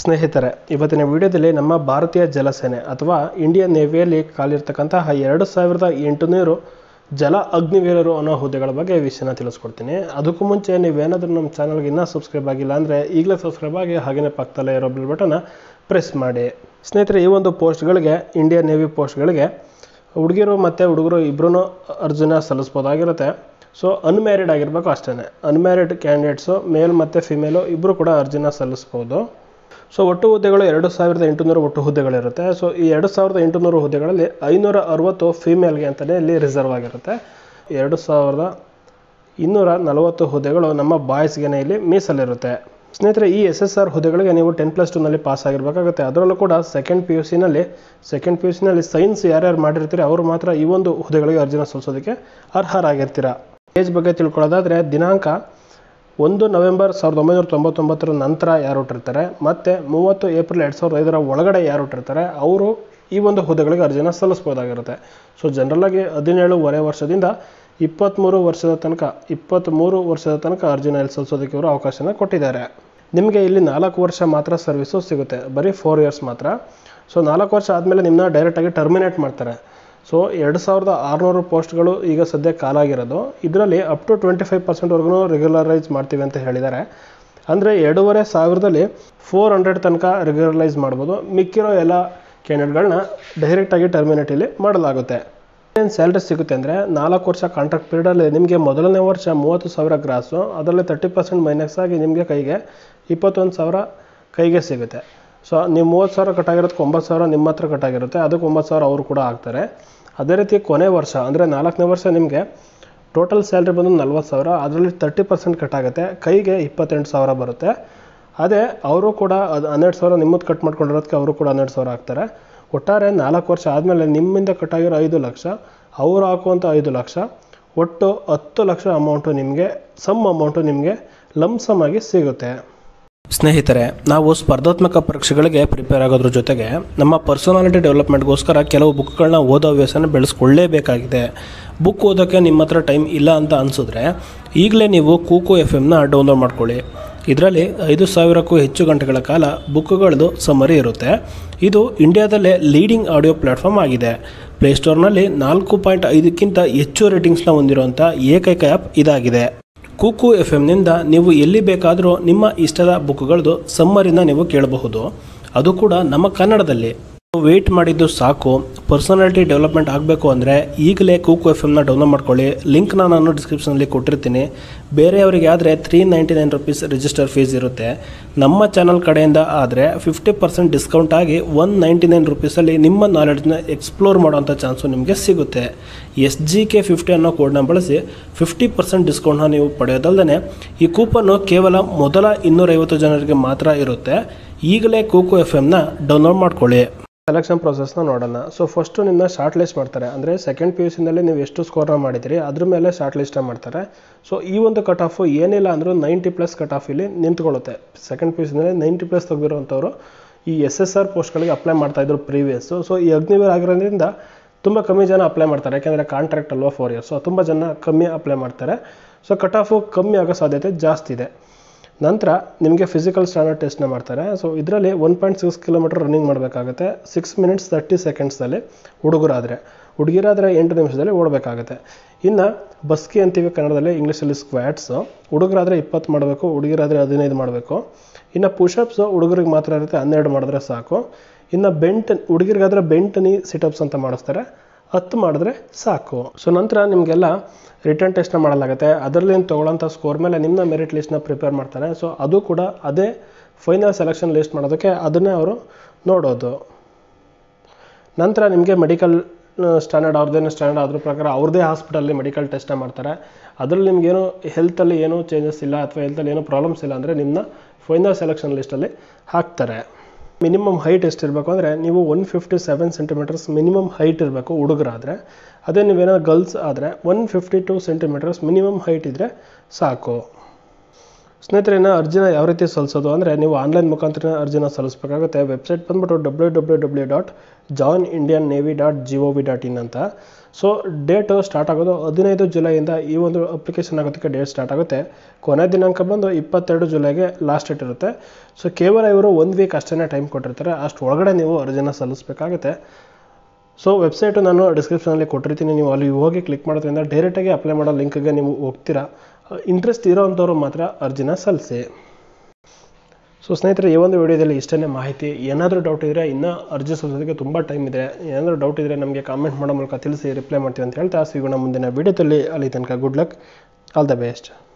ಸ್ನೇಹಿತರೆ ಇವತ್ತಿನ ವಿಡಿಯೋದಲ್ಲಿ ನಮ್ಮ ಭಾರತೀಯ ಜಲಸೇನೆ ಅಥವಾ ಇಂಡಿಯನ್ ನೇವಿಯಲ್ಲಿ ಕಾಲಿರ್ತಕ್ಕಂತಹ ಎರಡು ಸಾವಿರದ ಎಂಟುನೂರು ಜಲ ಅಗ್ನಿವೀರರು ಅನ್ನೋ ಹುದ್ದೆಗಳ ಬಗ್ಗೆ ವಿಷಯನ ತಿಳಿಸ್ಕೊಡ್ತೀನಿ ಅದಕ್ಕೂ ಮುಂಚೆ ನೀವೇನಾದರೂ ನಮ್ಮ ಚಾನಲ್ಗೆ ಇನ್ನೂ ಸಬ್ಸ್ಕ್ರೈಬ್ ಆಗಿಲ್ಲ ಅಂದರೆ ಈಗಲೇ ಸಬ್ಸ್ಕ್ರೈಬ್ ಆಗಿ ಹಾಗೆಯೇ ಪಕ್ಕದಲ್ಲೇ ಇರೋ ಬಿಲ್ ಬಟನ್ನ ಪ್ರೆಸ್ ಮಾಡಿ ಸ್ನೇಹಿತರೆ ಈ ಒಂದು ಪೋಸ್ಟ್ಗಳಿಗೆ ಇಂಡಿಯನ್ ನೇವಿ ಪೋಸ್ಟ್ಗಳಿಗೆ ಹುಡುಗಿರು ಮತ್ತು ಹುಡುಗರು ಇಬ್ಬರೂ ಅರ್ಜಿನ ಸಲ್ಲಿಸ್ಬೋದಾಗಿರುತ್ತೆ ಸೊ ಅನ್ಮ್ಯಾರಿಡ್ ಆಗಿರಬೇಕು ಅಷ್ಟೇ ಅನ್ಮ್ಯಾರಿಡ್ ಕ್ಯಾಂಡಿಡೇಟ್ಸು ಮೇಲ್ ಮತ್ತು ಫಿಮೇಲು ಇಬ್ಬರು ಕೂಡ ಅರ್ಜಿನ ಸಲ್ಲಿಸ್ಬೋದು ಸೊ ಒಟ್ಟು ಹುದ್ದೆಗಳು ಎರಡು ಸಾವಿರದ ಎಂಟುನೂರು ಒಟ್ಟು ಹುದ್ದೆಗಳಿರುತ್ತೆ ಸೊ ಈ ಎರಡು ಸಾವಿರದ ಎಂಟುನೂರು ಹುದ್ದೆಗಳಲ್ಲಿ ಐನೂರ ಅರವತ್ತು ಫೀಮೇಲ್ಗೆ ಅಂತಲೇ ಇಲ್ಲಿ ರಿಸರ್ವ್ ಆಗಿರುತ್ತೆ ಎರಡು ಸಾವಿರದ ಇನ್ನೂರ ನಲವತ್ತು ಹುದ್ದೆಗಳು ನಮ್ಮ ಬಾಯ್ಸ್ಗೆ ಇಲ್ಲಿ ಮೀಸಲಿರುತ್ತೆ ಸ್ನೇಹಿತರೆ ಈ ಎಸ್ ಎಸ್ ಆರ್ ಹುದ್ದೆಗಳಿಗೆ ನೀವು ಟೆನ್ ಪ್ಲಸ್ ಟೂನಲ್ಲಿ ಪಾಸ್ ಆಗಿರಬೇಕಾಗುತ್ತೆ ಅದರಲ್ಲೂ ಕೂಡ ಸೆಕೆಂಡ್ ಪಿ ಯು ಸಿನಲ್ಲಿ ಸೆಕೆಂಡ್ ಪಿ ಯು ಸಿನಲ್ಲಿ ಸೈನ್ಸ್ ಯಾರ್ಯಾರು ಮಾಡಿರ್ತೀರಿ ಅವರು ಮಾತ್ರ ಈ ಒಂದು ಹುದ್ದೆಗಳಿಗೆ ಅರ್ಜಿನ ಸಲ್ಲಿಸೋದಕ್ಕೆ ಅರ್ಹರಾಗಿರ್ತೀರ ಏಜ್ ಬಗ್ಗೆ ತಿಳ್ಕೊಳ್ಳೋದಾದರೆ ದಿನಾಂಕ ಒಂದು ನವೆಂಬರ್ ಸಾವಿರದ ಒಂಬೈನೂರ ತೊಂಬತ್ತೊಂಬತ್ತರ ನಂತರ ಯಾರು ಹುಟ್ಟಿರ್ತಾರೆ ಮತ್ತು ಮೂವತ್ತು ಏಪ್ರಿಲ್ ಎರಡು ಸಾವಿರದ ಐದರ ಒಳಗಡೆ ಯಾರು ಹುಟ್ಟಿರ್ತಾರೆ ಅವರು ಈ ಒಂದು ಹುದ್ದೆಗಳಿಗೆ ಅರ್ಜಿನ ಸಲ್ಲಿಸ್ಬೋದಾಗಿರುತ್ತೆ ಸೊ ಜನರಲಾಗಿ ಹದಿನೇಳುವರೆ ವರ್ಷದಿಂದ ಇಪ್ಪತ್ತ್ಮೂರು ವರ್ಷದ ತನಕ ಇಪ್ಪತ್ತ್ಮೂರು ವರ್ಷದ ತನಕ ಅರ್ಜಿನ ಇಲ್ಲಿ ಸಲ್ಲಿಸೋದಕ್ಕೆ ಇವರು ಅವಕಾಶನ ಕೊಟ್ಟಿದ್ದಾರೆ ನಿಮಗೆ ಇಲ್ಲಿ ನಾಲ್ಕು ವರ್ಷ ಮಾತ್ರ ಸರ್ವಿಸು ಸಿಗುತ್ತೆ ಬರೀ ಫೋರ್ ಇಯರ್ಸ್ ಮಾತ್ರ ಸೊ ನಾಲ್ಕು ವರ್ಷ ಆದಮೇಲೆ ನಿಮ್ಮನ್ನ ಡೈರೆಕ್ಟಾಗಿ ಟರ್ಮಿನೇಟ್ ಮಾಡ್ತಾರೆ ಸೊ ಎರಡು ಸಾವಿರದ ಆರುನೂರು ಪೋಸ್ಟ್ಗಳು ಈಗ ಸದ್ಯ ಕಾಲಾಗಿರೋದು ಇದರಲ್ಲಿ ಅಪ್ ಟು ಟ್ವೆಂಟಿ ಫೈವ್ ಪರ್ಸೆಂಟ್ವರೆಗೂ ರೆಗ್ಯುಲರೈಸ್ ಮಾಡ್ತೀವಿ ಅಂತ ಹೇಳಿದ್ದಾರೆ ಅಂದರೆ ಎರಡೂವರೆ ಸಾವಿರದಲ್ಲಿ ಫೋರ್ ಹಂಡ್ರೆಡ್ ತನಕ ರೆಗ್ಯುಲರೈಸ್ ಮಾಡ್ಬೋದು ಮಿಕ್ಕಿರೋ ಎಲ್ಲ ಕ್ಯಾಂಡಿಡೇಟ್ಗಳನ್ನ ಡೈರೆಕ್ಟಾಗಿ ಟರ್ಮಿನೇಟ್ ಇಲ್ಲಿ ಮಾಡಲಾಗುತ್ತೆ ಏನು ಸ್ಯಾಲ್ರಿ ಸಿಗುತ್ತೆ ಅಂದರೆ ನಾಲ್ಕು ವರ್ಷ ಕಾಂಟ್ರಾಕ್ಟ್ ಪೀರಿಯಡಲ್ಲಿ ನಿಮಗೆ ಮೊದಲನೇ ವರ್ಷ ಮೂವತ್ತು ಸಾವಿರ ಗ್ರಾಸು ಅದರಲ್ಲಿ ತರ್ಟಿ ಪರ್ಸೆಂಟ್ ಮೈನಸ್ ಆಗಿ ನಿಮಗೆ ಕೈಗೆ ಇಪ್ಪತ್ತೊಂದು ಸಾವಿರ ಕೈಗೆ ಸಿಗುತ್ತೆ ಸೊ ನೀವು ಮೂವತ್ತು ಸಾವಿರ ಕಟ್ಟಾಗಿರೋದಕ್ಕೆ ಒಂಬತ್ತು ಸಾವಿರ ನಿಮ್ಮ ಹತ್ರ ಕಟ್ಟಾಗಿರುತ್ತೆ ಅದಕ್ಕೆ ಒಂಬತ್ತು ಸಾವಿರ ಅವರು ಕೂಡ ಹಾಕ್ತಾರೆ ಅದೇ ರೀತಿ ಕೊನೆ ವರ್ಷ ಅಂದರೆ ನಾಲ್ಕನೇ ವರ್ಷ ನಿಮಗೆ ಟೋಟಲ್ ಸ್ಯಾಲ್ರಿ ಬಂದು ನಲ್ವತ್ತು ಸಾವಿರ ಅದರಲ್ಲಿ ತರ್ಟಿ ಪರ್ಸೆಂಟ್ ಕಟ್ಟಾಗುತ್ತೆ ಕೈಗೆ ಇಪ್ಪತ್ತೆಂಟು ಸಾವಿರ ಬರುತ್ತೆ ಅದೇ ಅವರು ಕೂಡ ಅದು ಹನ್ನೆರಡು ಸಾವಿರ ನಿಮ್ಮದು ಕಟ್ ಮಾಡ್ಕೊಂಡಿರೋದಕ್ಕೆ ಅವರು ಕೂಡ ಹನ್ನೆರಡು ಸಾವಿರ ಹಾಕ್ತಾರೆ ಒಟ್ಟಾರೆ ನಾಲ್ಕು ವರ್ಷ ಆದಮೇಲೆ ನಿಮ್ಮಿಂದ ಕಟ್ಟಾಗಿರೋ ಐದು ಲಕ್ಷ ಅವರು ಹಾಕುವಂಥ ಐದು ಲಕ್ಷ ಒಟ್ಟು ಹತ್ತು ಲಕ್ಷ ಅಮೌಂಟು ನಿಮಗೆ ಸಮ್ ಅಮೌಂಟು ನಿಮಗೆ ಲಂಸಮ್ ಆಗಿ ಸಿಗುತ್ತೆ ಸ್ನೇಹಿತರೆ ನಾವು ಸ್ಪರ್ಧಾತ್ಮಕ ಪರೀಕ್ಷೆಗಳಿಗೆ ಪ್ರಿಪೇರ್ ಆಗೋದ್ರ ಜೊತೆಗೆ ನಮ್ಮ ಪರ್ಸನಾಲಿಟಿ ಡೆವಲಪ್ಮೆಂಟ್ಗೋಸ್ಕರ ಕೆಲವು ಬುಕ್ಗಳನ್ನ ಓದೋ ಹವ್ಯಾಸನ ಬೆಳೆಸ್ಕೊಳ್ಳೇಬೇಕಾಗಿದೆ ಬುಕ್ ಓದೋಕ್ಕೆ ನಿಮ್ಮ ಹತ್ರ ಟೈಮ್ ಇಲ್ಲ ಅಂತ ಅನಿಸಿದ್ರೆ ಈಗಲೇ ನೀವು ಕೂಕು ಎಫ್ ಎಮ್ನ ಡೌನ್ಲೋಡ್ ಮಾಡ್ಕೊಳ್ಳಿ ಇದರಲ್ಲಿ ಐದು ಸಾವಿರಕ್ಕೂ ಹೆಚ್ಚು ಗಂಟೆಗಳ ಕಾಲ ಬುಕ್ಗಳದ್ದು ಸಮರಿ ಇರುತ್ತೆ ಇದು ಇಂಡಿಯಾದಲ್ಲೇ ಲೀಡಿಂಗ್ ಆಡಿಯೋ ಪ್ಲ್ಯಾಟ್ಫಾರ್ಮ್ ಆಗಿದೆ ಪ್ಲೇಸ್ಟೋರ್ನಲ್ಲಿ ನಾಲ್ಕು ಪಾಯಿಂಟ್ ಐದಕ್ಕಿಂತ ಹೆಚ್ಚು ರೇಟಿಂಗ್ಸ್ನ ಹೊಂದಿರುವಂಥ ಏಕೈಕ ಆ್ಯಪ್ ಇದಾಗಿದೆ ಕೂಕು ಎಫ್ ಎಮ್ನಿಂದ ನೀವು ಎಲ್ಲಿ ಬೇಕಾದರೂ ನಿಮ್ಮ ಇಷ್ಟದ ಬುಕ್ಗಳದ್ದು ಸಮ್ಮರಿನ ನೀವು ಕೇಳಬಹುದು ಅದು ಕೂಡ ನಮ್ಮ ಕನ್ನಡದಲ್ಲಿ ವೆಯ್ಟ್ ಮಾಡಿದ್ದು ಸಾಕು ಪರ್ಸನಾಲಿಟಿ ಡೆವಲಪ್ಮೆಂಟ್ ಆಗಬೇಕು ಅಂದರೆ ಈಗಲೇ ಕೂಕು ಎಫ್ ಎಮ್ನ ಡೌನ್ಲೋಡ್ ಮಾಡ್ಕೊಳ್ಳಿ ಲಿಂಕ್ನ ನಾನು ಡಿಸ್ಕ್ರಿಪ್ಷನಲ್ಲಿ ಕೊಟ್ಟಿರ್ತೀನಿ ಬೇರೆಯವರಿಗೆ ಆದರೆ three ninety nine rupees register fees ಇರುತ್ತೆ ನಮ್ಮ ಚಾನಲ್ ಕಡೆಯಿಂದ ಆದರೆ ಫಿಫ್ಟಿ ಪರ್ಸೆಂಟ್ ಡಿಸ್ಕೌಂಟ್ ಆಗಿ ಒನ್ ನೈಂಟಿ ನೈನ್ ರುಪೀಸಲ್ಲಿ ನಿಮ್ಮ ನಾಲೆಡ್ಜ್ನ ಎಕ್ಸ್ಪ್ಲೋರ್ ಮಾಡೋವಂಥ ಚಾನ್ಸು ನಿಮಗೆ ಸಿಗುತ್ತೆ ಎಸ್ ಜಿ ಕೆ ಫಿಫ್ಟಿ ಅನ್ನೋ ಕೋಡ್ನ ಬಳಸಿ ಫಿಫ್ಟಿ ಪರ್ಸೆಂಟ್ ಡಿಸ್ಕೌಂಟ್ನ ನೀವು ಪಡೆಯೋದಲ್ಲದೆ ಈ ಕೂಪನ್ನು ಕೇವಲ ಮೊದಲ ಇನ್ನೂರೈವತ್ತು ಜನರಿಗೆ ಮಾತ್ರ ಇರುತ್ತೆ ಈಗಲೇ ಕೂಕು ಎಫ್ ಎಮ್ನ ಡೌನ್ಲೋಡ್ ಮಾಡ್ಕೊಳ್ಳಿ ಸೆಲೆಕ್ಷನ್ ಪ್ರೊಸೆಸ್ನ ನೋಡೋಣ ಸೊ ಫಸ್ಟು ನಿಮ್ಮನ್ನ ಶಾರ್ಟ್ ಲಿಸ್ಟ್ ಮಾಡ್ತಾರೆ ಅಂದರೆ ಸೆಕೆಂಡ್ ಪಿ ಯು ಸಿನಲ್ಲಿ ನೀವು ಎಷ್ಟು ಸ್ಕೋರ್ನ ಮಾಡಿದಿರಿ ಅದ್ರ ಮೇಲೆ ಶಾರ್ಟ್ ಲಿಸ್ಟ್ ಮಾಡ್ತಾರೆ ಸೊ ಈ ಒಂದು ಕಟ್ ಆಫು ಏನಿಲ್ಲ ಅಂದರೂ ನೈಂಟಿ ಪ್ಲಸ್ ಕಟ್ ಆಫ್ ಇಲ್ಲಿ ನಿಂತ್ಕೊಳ್ಳುತ್ತೆ ಸೆಕೆಂಡ್ ಪಿ ಯು ಸಿನಲ್ಲಿ ನೈಂಟಿ ಪ್ಲಸ್ ತೆಗೆದಿರುವಂಥವ್ರು ಈ ಎಸ್ ಎಸ್ ಆರ್ ಪೋಸ್ಟ್ಗಳಿಗೆ ಅಪ್ಲೈ ಮಾಡ್ತಾ ಇದ್ರು ಪ್ರೀವಿಯಸ್ಸು ಸೊ ಈ ಅಗ್ನಿವೀರ್ ಆಗಿರೋದ್ರಿಂದ ತುಂಬ ಕಮ್ಮಿ ಜನ ಅಪ್ಲೈ ಮಾಡ್ತಾರೆ ಯಾಕೆಂದರೆ ಕಾಂಟ್ರಾಕ್ಟ್ ಅಲ್ವಾ ಫೋರ್ ಇಯರ್ಸ್ ಸೊ ತುಂಬ ಜನ ಕಮ್ಮಿ ಅಪ್ಲೈ ಮಾಡ್ತಾರೆ ಸೊ ಕಟ್ ಆಫು ಕಮ್ಮಿ ಆಗೋ ಸಾಧ್ಯತೆ ಜಾಸ್ತಿ ಇದೆ ನಂತರ ನಿಮಗೆ ಫಿಸಿಕಲ್ ಸ್ಟ್ಯಾಂಡರ್ಡ್ ಟೆಸ್ಟ್ನ ಮಾಡ್ತಾರೆ ಸೊ ಇದರಲ್ಲಿ one point six kilometre running ಮಾಡಬೇಕಾಗುತ್ತೆ ಸಿಕ್ಸ್ ಮಿನಿಟ್ಸ್ ತರ್ಟಿ ಸೆಕೆಂಡ್ಸಲ್ಲಿ ಹುಡುಗರಾದರೆ ಹುಡುಗಿರಾದರೆ ಎಂಟು ನಿಮಿಷದಲ್ಲಿ ಓಡಬೇಕಾಗುತ್ತೆ ಇನ್ನು ಬಸ್ಕಿ ಅಂತೀವಿ ಕನ್ನಡದಲ್ಲಿ ಇಂಗ್ಲೀಷಲ್ಲಿ ಸ್ಕ್ವಾಟ್ಸು ಹುಡುಗರಾದರೆ ಇಪ್ಪತ್ತು ಮಾಡಬೇಕು ಹುಡುಗಿರಾದರೆ ಹದಿನೈದು ಮಾಡಬೇಕು ಇನ್ನು ಪುಷಪ್ಸು ಹುಡುಗರಿಗೆ ಮಾತ್ರ ಇರುತ್ತೆ ಹನ್ನೆರಡು ಮಾಡಿದ್ರೆ ಸಾಕು ಇನ್ನು ಬೆಂಟ್ ಹುಡುಗಿರಿಗಾದರೆ ಬೆಂಟ್ ನೀ ಸಿಟಪ್ಸ್ ಅಂತ ಮಾಡಿಸ್ತಾರೆ ಹತ್ತು ಮಾಡಿದ್ರೆ ಸಾಕು ಸೊ ನಂತರ ನಿಮಗೆಲ್ಲ ರಿಟರ್ನ್ ಟೆಸ್ಟ್ನ ಮಾಡಲಾಗುತ್ತೆ ಅದರಲ್ಲಿ ತೊಗೊಳ್ಳೋಂಥ ಸ್ಕೋರ್ ಮೇಲೆ ನಿಮ್ಮ ಮೆರಿಟ್ ಲಿಸ್ಟ್ನ ಪ್ರಿಪೇರ್ ಮಾಡ್ತಾರೆ ಸೊ ಅದು ಕೂಡ ಅದೇ ಫೈನಲ್ ಸೆಲೆಕ್ಷನ್ ಲಿಸ್ಟ್ ಮಾಡೋದಕ್ಕೆ ಅದನ್ನೇ ಅವರು ನೋಡೋದು ನಂತರ ನಿಮಗೆ ಮೆಡಿಕಲ್ ಸ್ಟ್ಯಾಂಡರ್ಡ್ ಅವ್ರದ್ದೇನು ಸ್ಟ್ಯಾಂಡರ್ಡ್ ಅದ್ರ ಪ್ರಕಾರ ಅವ್ರದ್ದೇ ಹಾಸ್ಪಿಟಲ್ಲಿ ಮೆಡಿಕಲ್ ಟೆಸ್ಟ್ನ ಮಾಡ್ತಾರೆ ಅದರಲ್ಲಿ ನಿಮಗೇನು ಹೆಲ್ತಲ್ಲಿ ಏನೂ ಚೇಂಜಸ್ ಇಲ್ಲ ಅಥವಾ ಹೆಲ್ತಲ್ಲಿ ಏನೂ ಪ್ರಾಬ್ಲಮ್ಸ್ ಇಲ್ಲ ಅಂದರೆ ನಿಮ್ಮನ್ನ ಫೈನಲ್ ಸೆಲೆಕ್ಷನ್ ಲಿಸ್ಟಲ್ಲಿ ಹಾಕ್ತಾರೆ ಮಿನಿಮಮ್ ಹೈಟ್ ಎಷ್ಟಿರಬೇಕು ಅಂದರೆ ನೀವು one fifty seven centimetres minimum height ಇರಬೇಕು ಹುಡುಗರಾದರೆ ಅದೇ ನೀವೇನಾದ್ರು ಗರ್ಲ್ಸ್ ಆದರೆ one fifty two centimetres minimum height ಇದ್ದರೆ ಸಾಕು ಸ್ನೇಹಿತರೆ ಇನ್ನು ಅರ್ಜಿನ ಯಾವ ರೀತಿ ಸಲ್ಲಿಸೋದು ಅಂದರೆ ನೀವು ಆನ್ಲೈನ್ ಮುಖಾಂತರ ಅರ್ಜಿನ ಸಲ್ಲಿಸಬೇಕಾಗುತ್ತೆ ವೆಬ್ಸೈಟ್ ಬಂದ್ಬಿಟ್ಟು W W W dot join Indian Navy dot G O V dot in ಅಂತ ಸೊ ಡೇಟು ಸ್ಟಾರ್ಟ್ ಆಗೋದು ಹದಿನೈದು ಜುಲೈಯಿಂದ ಈ ಒಂದು ಅಪ್ಲಿಕೇಶನ್ ಆಗೋದಕ್ಕೆ ಡೇಟ್ ಸ್ಟಾರ್ಟ್ ಆಗುತ್ತೆ ಕೊನೆ ದಿನಾಂಕ ಬಂದು ಇಪ್ಪತ್ತೆರಡು ಜುಲೈಗೆ ಲಾಸ್ಟ್ ಡೇಟ್ ಇರುತ್ತೆ ಸೊ ಕೇವಲ ಇವರು ಒಂದು ವೀಕ್ ಅಷ್ಟೇ ಟೈಮ್ ಕೊಟ್ಟಿರ್ತಾರೆ ಅಷ್ಟು ಒಳಗಡೆ ನೀವು ಅರ್ಜಿನ ಸಲ್ಲಿಸಬೇಕಾಗುತ್ತೆ ಸೊ ವೆಬ್ಸೈಟು ನಾನು ಡಿಸ್ಕ್ರಿಪ್ಷನಲ್ಲಿ ಕೊಟ್ಟಿರ್ತೀನಿ ನೀವು ಅಲ್ಲಿ ಹೋಗಿ ಕ್ಲಿಕ್ ಮಾಡೋದ್ರಿಂದ ಡೈರೆಕ್ಟಾಗಿ ಅಪ್ಲೈ ಮಾಡೋ ಲಿಂಕ್ಗೆ ನೀವು ಹೋಗ್ತೀರಾ ಇಂಟ್ರೆಸ್ಟ್ ಇರೋವಂಥವ್ರು ಮಾತ್ರ ಅರ್ಜಿನ ಸಲ್ಲಿಸಿ ಸೊ ಸ್ನೇಹಿತರೆ ಈ ಒಂದು ವಿಡಿಯೋದಲ್ಲಿ ಇಷ್ಟೇ ಮಾಹಿತಿ ಏನಾದರೂ ಡೌಟ್ ಇದ್ದರೆ ಇನ್ನೂ ಅರ್ಜಿ ಸಲ್ಲಿಸೋದಕ್ಕೆ ತುಂಬ ಟೈಮ್ ಇದೆ ಏನಾದರೂ ಡೌಟ್ ಇದ್ದರೆ ನಮಗೆ ಕಾಮೆಂಟ್ ಮಾಡೋ ಮೂಲಕ ತಿಳಿಸಿ ರಿಪ್ಲೈ ಮಾಡ್ತೀವಿ ಅಂತ ಹೇಳ್ತಾ ಸಿಗೋಣ ಮುಂದಿನ ವಿಡಿಯೋದಲ್ಲಿ ಅಲ್ಲಿ ತನಕ good luck all the best